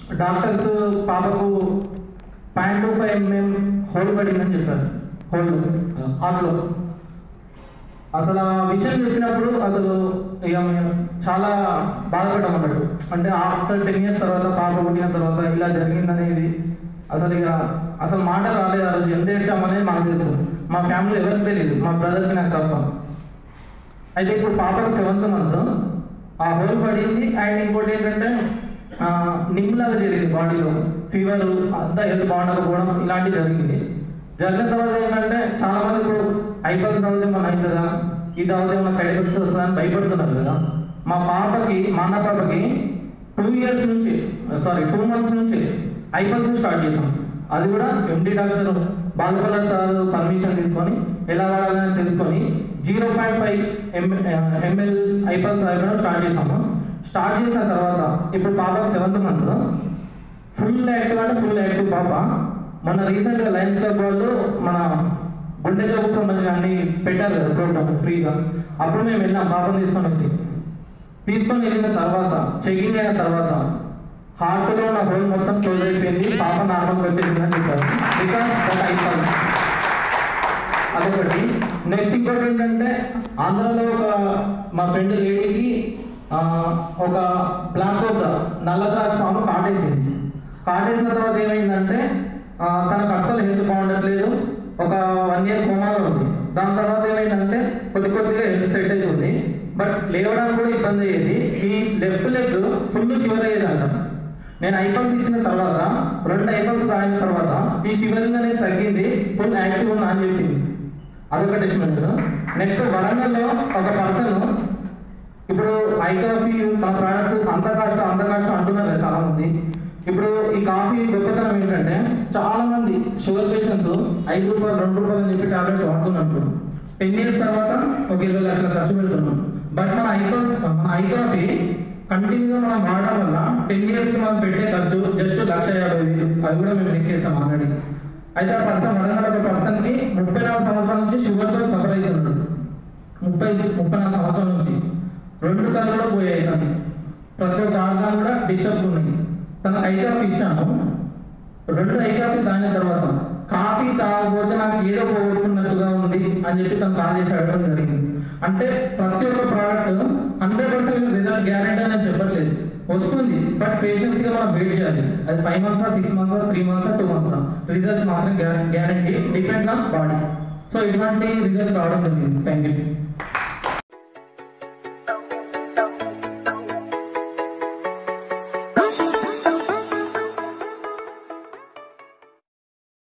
doctors పాపకు point two five MM hole పడిందని చెప్పారు హోల్ హార్ట్లో అసలు ఆ విషయం చెప్పినప్పుడు అసలు ఇక మేము చాలా బాధపడ్డాం అన్నట్టు అంటే ఆఫ్టర్ టెన్ ఇయర్స్ తర్వాత పాప పుట్టిన తర్వాత ఇలా జరిగిందనేది అసలు ఇక అసలు మాట రాలేదు ఆ రోజు ఎంత ఏడ్చామనేది మాకు తెలుసు మా ఫ్యామిలీ ఎవరికి తెలియదు మా బ్రదర్కి నాకు తప్ప అయితే ఇప్పుడు పాపకు సెవెంత్ మంత్ ఆ హోల్ పడింది అండ్ ఇంకోటి ఏంటంటే ఆ, నిమ్లాగా జరిగింది బాడీలో ఫీవర్ అంతా హెల్త్ బాగుండకపోవడం ఇలాంటివి జరిగింది జరిగిన తర్వాత ఏంటంటే చాలా మంది ఇప్పుడు ఐపల్స్ తాగితే మన అవుతుందా ఇది తాగితే మన సైడ్ ఎఫెక్ట్స్ వస్తుందా అని భయపడుతున్నారు కదా మా పాపకి మా అన్న పాపకి టూ ఇయర్స్ నుంచి సారీ టూ మంత్స్ నుంచి ఐపల్స్ స్టార్ట్ చేసాం అది కూడా ఎండి డాక్టర్ బాలకల సార్ పర్మిషన్ తీసుకొని ఎలా వాడాలని తెలుసుకొని జీరో పాయింట్ ఫైవ్ ఎంఎల్ ఐపల్స్ తాగడం స్టార్ట్ చేసాము స్టార్ట్ చేసిన తర్వాత ఇప్పుడు పాప సెవెంత్ మంత్ ఫుల్ యాక్టివ్ అంటే ఫుల్ యాక్టివ్ పాప మన రీసెంట్గా లయన్స్ క్లబ్ వాళ్ళు మన గుండె జబ్బుకు సంబంధించిన అన్ని పెట్టారు కదా ప్రోగ్రామ్ ఫ్రీగా అప్పుడు మేము వెళ్ళాం పాపను తీసుకొని వెళ్ళి తీసుకొని వెళ్ళిన తర్వాత చెకింగ్ అయిన తర్వాత హార్ట్లో నా హోల్ మొత్తం క్లోజ్ అయిపోయింది పాప నార్మల్గా వచ్చేసిందని చెప్పారు బికాస్ దట్ ఐపల్ అదొకటి నెక్స్ట్ ఇంకోటి ఏంటంటే ఆంధ్రాలో ఒక మా ఫ్రెండ్ లేడీకి ఆ, ఒక బ్లాక్ కోబ్రా నల్ల ద్రాక్ష పాము కాటేసింది కాటేసిన తర్వాత ఏమైందంటే ఆ, తనకు అస్సలు హెల్త్ బాగుండట్లేదు ఒక వన్ ఇయర్ కోమాలో ఉంది దాని తర్వాత ఏమైందంటే కొద్ది కొద్దిగా హెల్త్ సెట్ అవుతుంది బట్ లేవడానికి కూడా ఇబ్బంది అయ్యేది ఈ లెఫ్ట్ లెగ్ ఫుల్ షివర్ అయ్యేదంట నేను ఐపల్స్ ఇచ్చిన తర్వాత రెండు ఐపల్స్ తాగిన తర్వాత ఈ షివరింగ్ అనేది తగ్గింది ఫుల్ యాక్టివ్ ఉన్నా అని చెప్పింది అదొక టెస్ట్మెంట్ నెక్స్ట్ వరంగల్లో ఒక పర్సన్ ఇప్పుడు ఐ కాఫీ మన ప్రోడక్ట్స్ అంత కాస్ట్ అంత కాస్ట్ అంటున్నారు కదా చాలా మంది ఇప్పుడు ఈ కాఫీ గొప్పతనం ఏంటంటే చాలా మంది షుగర్ పేషెంట్స్ ఐదు రూపాయలు రెండు రూపాయలు అని చెప్పి టాబ్లెట్స్ వాడుతున్నప్పుడు టెన్ ఇయర్స్ తర్వాత ఒక ఇరవై లక్షల ఖర్చు పెడుతున్నాం బట్ మన ఐకాఫ్ మన ఐ కాఫీ కంటిన్యూగా మనం వాడడం వల్ల టెన్ ఇయర్స్ మనం పెట్టే ఖర్చు జస్ట్ లక్ష యాభై వేలు అది కూడా మేము లెక్కేసాం ఆల్రెడీ అయితే ఆ పర్సన్ వరంగల్ ఒక పర్సన్ కి ముప్పై నాలుగు సంవత్సరాల నుంచి షుగర్ తో సఫర్ అవుతున్నాడు ముప్పై ముప్పై నాలుగు సంవత్సరాల నుంచి రెండు కళ్ళు కూడా పోయాయి తనకి ప్రతి ఒక్క ఆర్గాన్ కూడా డిస్టర్బ్ ఉన్నాయి తనకు ఐ కాఫీ ఇచ్చాను రెండు ఐ కాఫీ తాగిన తర్వాత కాఫీ తాగకపోతే నాకు ఏదో పోగొట్టుకున్నట్టుగా ఉంది అని చెప్పి తను కాల్ చేసి అడగడం జరిగింది అంటే ప్రతి ఒక్క product hundred percent result guarantee అని నేను చెప్పట్లేదు వస్తుంది బట్ పేషెన్స్ గా మనం వెయిట్ చేయాలి అది five months six months three months two months result మాత్రం guarantee depends on body so ఇటువంటి రిజల్ట్స్ రావడం జరిగింది థ్యాంక్ యూ